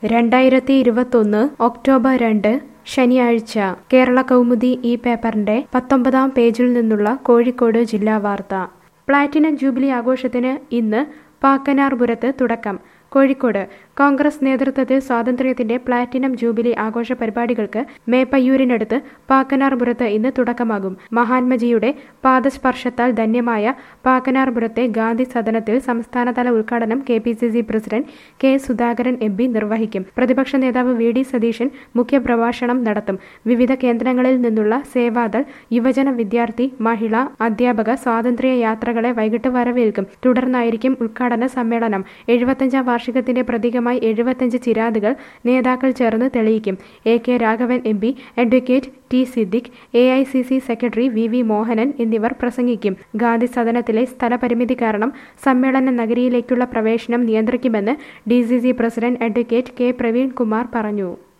രണ്ടായിരത്തി ഇരുപത്തൊന്ന് ഒക്ടോബർ രണ്ട് ശനിയാഴ്ച കേരള കൗമുദി ഈ പേപ്പറിന്റെ പത്തൊമ്പതാം പേജിൽ നിന്നുള്ള കോഴിക്കോട് ജില്ലാ വാർത്ത പ്ലാറ്റിനം ജൂബിലി ആഘോഷത്തിന് ഇന്ന് പാക്കനാർപുരത്ത് തുടക്കം കോഴിക്കോട് കോൺഗ്രസ് നേതൃത്വത്തിൽ സ്വാതന്ത്ര്യത്തിന്റെ പ്ലാറ്റിനം ജൂബിലി ആഘോഷ പരിപാടികൾക്ക് മേപ്പയ്യൂരിനടുത്ത് പാക്കനാർപുരത്ത് ഇന്ന് തുടക്കമാകും മഹാത്മജിയുടെ പാദസ്പർശത്താൽ ധന്യമായ പാക്കനാർപുരത്തെ ഗാന്ധി സദനത്തിൽ സംസ്ഥാനതല ഉദ്ഘാടനം K P C C president K Sudhakaran M P നിർവഹിക്കും പ്രതിപക്ഷ നേതാവ് വി ഡി സതീശൻ മുഖ്യപ്രഭാഷണം നടത്തും വിവിധ കേന്ദ്രങ്ങളിൽ നിന്നുള്ള സേവാദൾ യുവജന വിദ്യാർത്ഥി മഹിള അധ്യാപക സ്വാതന്ത്ര്യ യാത്രകളെ വൈകിട്ട് വരവേൽക്കും തുടർന്നായിരിക്കും ഉദ്ഘാടന സമ്മേളനം എഴുപത്തഞ്ചാം വാർഷികത്തിന്റെ പ്രതീകമായി എഴുപത്തഞ്ച് ചിരാതുകൾ നേതാക്കൾ ചേർന്ന് തെളിയിക്കും A K Raghavan M P advocate T Siddique A I C C secretary V V Mohanan എന്നിവർ പ്രസംഗിക്കും ഗാന്ധി സദനത്തിലെ സ്ഥലപരിമിതി കാരണം സമ്മേളന നഗരിയിലേക്കുള്ള പ്രവേശനം നിയന്ത്രിക്കുമെന്ന് D C C president advocate K Praveen Kumar പറഞ്ഞു